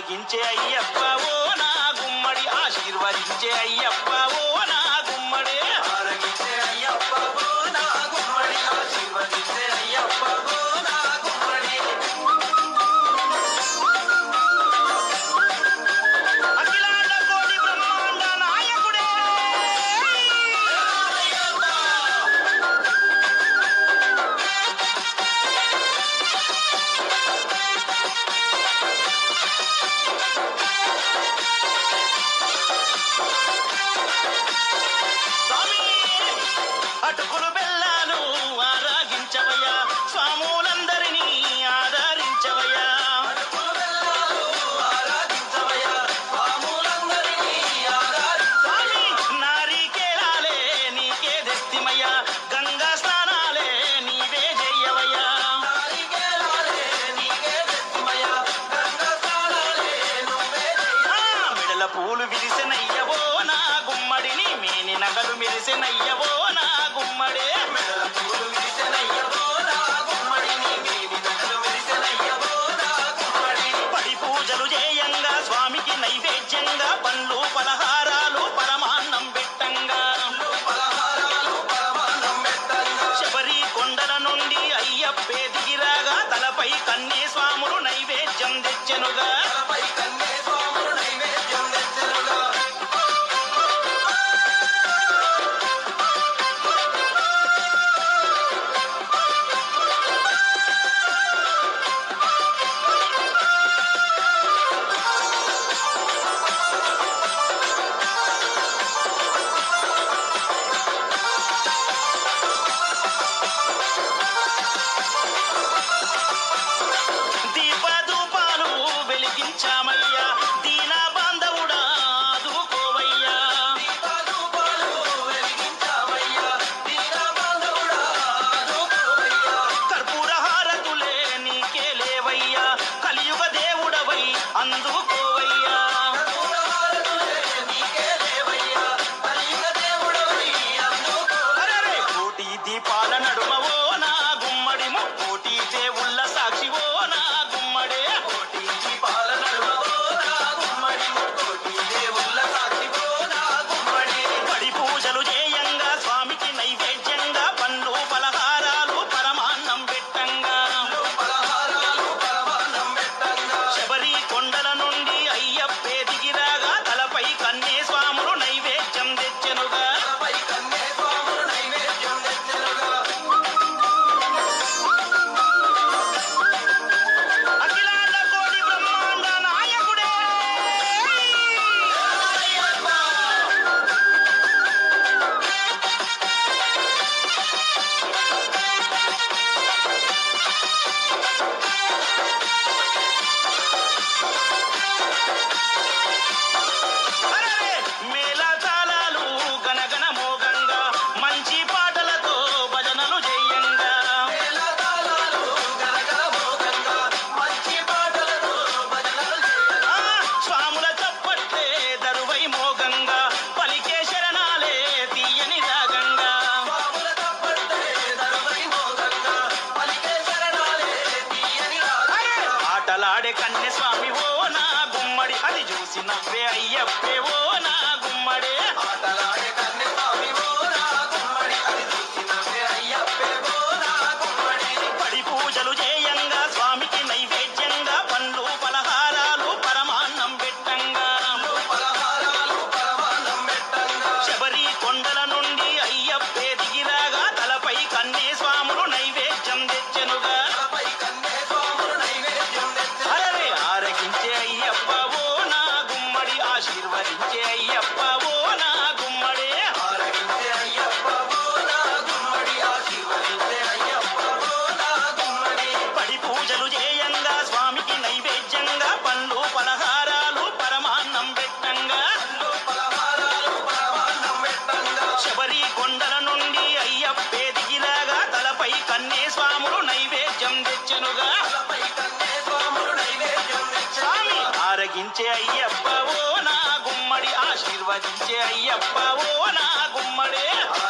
ఆరగించే అయ్యప్ప ఓ నా గుమ్మడి ఆశీర్వదించే అయ్యప్ప ఓ నా గుమ్మడే ఆరగించే అయ్యప్ప ఓ నా గుమ్మడి ఆశీర్వదించే అయ్యప్ప ఓ నా గుమ్మడి అఖిలాండ కోటి బ్రహ్మాండ నాయకుడే స్వామి అటుకులు బెల్లాలు ఆరాగించవయ్యా స్వాములందరినీ ఆదరించవయ్యా అడుగులు వెళ్ళాలు ఆరాధించవయ్యా స్వాములందరినీ ఆరాధించ స్వామి నారికేళాలే నీకే దెస్తిమయ్యా గంగా స్నానాలే నీవే చెయ్యవయ్యా నారికేలాలే నీకే తెచ్చిమయ్యా గంగా స్నానాలే నువ్వే ఆ, చెయ్య మెడల పూలు విరిసెనయ్యవో నా గుమ్మడిని మేని నగలు మెరిసెనయ్యవో నా గుమ్మడే మెడల పూలు విరిసెనయ్యవో నా గుమ్మడిని మేని నగలు విరిసెనయ్యవో నా గుమ్మడి పడి పూజలు చేయంగా స్వామికి నైవేద్యంగా పండ్లు పలహారాలు పరమాన్నం పెట్టంగా పలహారాలు పరమాన్నం పెట్టంగా శబరి కొండల నుండి అయ్యప్పే దిగిరాగా తలపై కన్నే స్వాములు నైవేద్యం తెచ్చెనుగా తలపై కన్నే స్వాములు నైవేద్యం తెచ్చెనుగా దీపధూపాలు వెలిగించామయ్యా దీన బాంధవుడా ఆదుకోవయ్యా దీపాలు వెలిగించావయ్యా దీనబంధుడా ఆదుకోవయ్యా కర్పూర హారతులే నీకే లేవయ్యా కలియుగ దేవుడవై అందుకోవయ్యా కర్పూరహారతులే నీకే లేవయ్యా కలియుగ దేవుడవై అందుకో అరెరే! కోటి దీపాల నడుమవో నా గుమ్మడి కోటి దేవుళ్ళ సాక్షివో నా గుమ్మడే కోటి దీపాల నడుమవో నా గుమ్మడి కోటి దేవుళ్ళ సాక్షివో నా గుమ్మడి పడి పూజలు చేయంగా స్వామికి నైవేద్యంగా పండ్లు పలహారాలు పరమాన్నం పెట్టంగా పలహారాలు పరమాన్నం పెట్టంగా శబరి కొండల నుండి అయ్యప్పే దిగిరాగా తలపై కన్నే స్వాములు నైవేద్యం తెచ్చెనుగా తలపై కన్నే స్వాములు నైవేద్యం తెచ్చెనుగా అఖిలాండ కోటి బ్రహ్మాండ నాయకుడే అరెరే! మేళతాళాలు గనగన మోగంగా మంచి పాటలతో భజనలు చేయంగా మేళతాళాలు గరగర మోగంగా మంచి పాటలతో భజనలు చేయంగా ఆ స్వాముల చప్పట్లే దరువై మోగంగా పలికే శరణాలే తీయని రాగంగా స్వాముల తప్పట్టే దరువై మోగంగా పలికే శరణాలే తీయని అరే! రాగంగా ఆటలాడే కన్నె స్వామి ఓ నా గుమ్మడి అది చూసి నవ్వే అయ్యప్పే ఓ నా గుమ్మడే ఆటలాడే కన్నె స్వామి ఓ నా గుమ్మడి అది చూసి నవ్వే అయ్యప్పే ఓ నా గుమ్మడి పడి పూజలు చేయంగా స్వామికి నైవేద్యంగా పండ్లు పలహారాలు పరమాన్నం పెట్టంగా పలహారాలు పరమాన్నం పెట్టంగా శబరి కొండల నుండి అయ్యప్పే దిగిరాగా తలపై కన్నే స్వాములు నైవేద్యం తెచ్చెనుగా తలపై కన్నే స్వాములు నైవేద్యం తెచ్చెనుగా అరరే ఆరగించే అయ్యప్ప ఓ నా గుమ్మడి ఆశీర్వదించే అయ్యప్ప ఓ నా గుమ్మడే ఆరగించే అయ్యప్ప ఓ నా గుమ్మడి ఆశీర్వదించే అయ్యప్ప ఓ నా గుమ్మడి పడి పూజలు చేయంగా స్వామికి నైవేద్యంగా పండ్లు పలహారాలు పరమాన్నం పెట్టంగా పలహారాలు పరమాన్నం పెట్టంగా శబరి కొండల నుండి అయ్యప్పే దిగిలాగా తలపై కన్నే స్వాములు నైవేద్యం తెచ్చెనుగా తలపై కన్నే స్వాములు నైవేద్యం స్వామి తెచ్చెనుగా ఆరగించే అయ్యప్ప ఓ నా గుమ్మడి ఆశీర్వదించే అయ్యప్ప ఓ నా గుమ్మడే